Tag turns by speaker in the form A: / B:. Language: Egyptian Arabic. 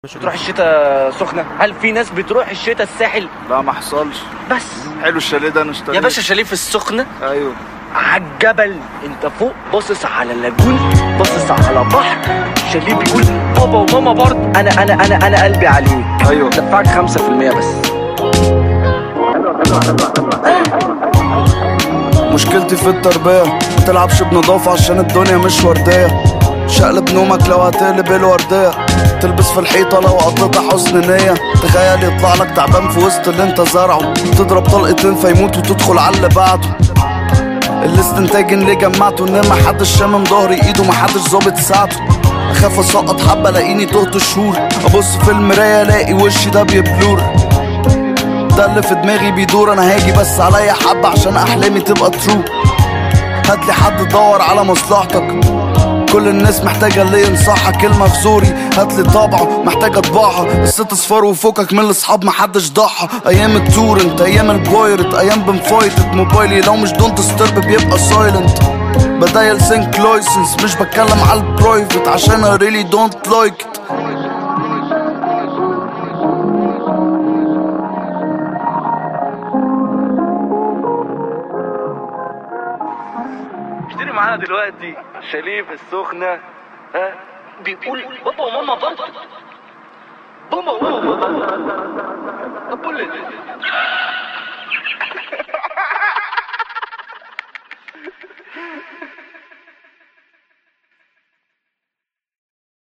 A: بتروح الشتاء سخنة هل في ناس بتروح الشتاء الساحل
B: لا ما حصلش
A: بس
B: حلو الشاليه ده انا اشتريته
A: يا باشا شاليه في السخنة
B: ايوه
A: على الجبل انت فوق باصص على لاجون باصص على بحر شاليه بيقول بابا وماما برضه انا انا انا انا قلبي عليك
B: ايوه
A: دفعك 5% بس
B: مشكلتي في التربية ما تلعبش بنظافة عشان الدنيا مش وردية شقلب نومك لو هتقلب الوردية تلبس في الحيطة لو قضيتها حسن نية تخيل يطلع لك تعبان في وسط اللي انت زرعه تضرب طلقتين فيموت وتدخل على اللي بعده الاستنتاج اللي جمعته ان ما حدش شامم ظهري ايده ما حدش ظابط ساعته اخاف اسقط حبه الاقيني تهت شهور ابص في المرايه الاقي وشي ده بيبلور ده اللي في دماغي بيدور انا هاجي بس عليا حبه عشان احلامي تبقى ترو هاتلي حد يدور على مصلحتك كل الناس محتاجة اللي ينصحها كلمة في زوري هاتلي طابعة محتاجة اطبعها الست اصفار وفوقك من الاصحاب محدش ضحى ايام التورنت ايام البايرت ايام بنفايتت موبايلي لو مش دونت سترب بيبقى سايلنت بدايل سينك لايسنس مش بتكلم على البرايفت عشان I really don't like it
A: اشتري معانا دلوقتي شاليه في السخنة ها بيقول بابا وماما برضه بابا وماما برضه طب قول لي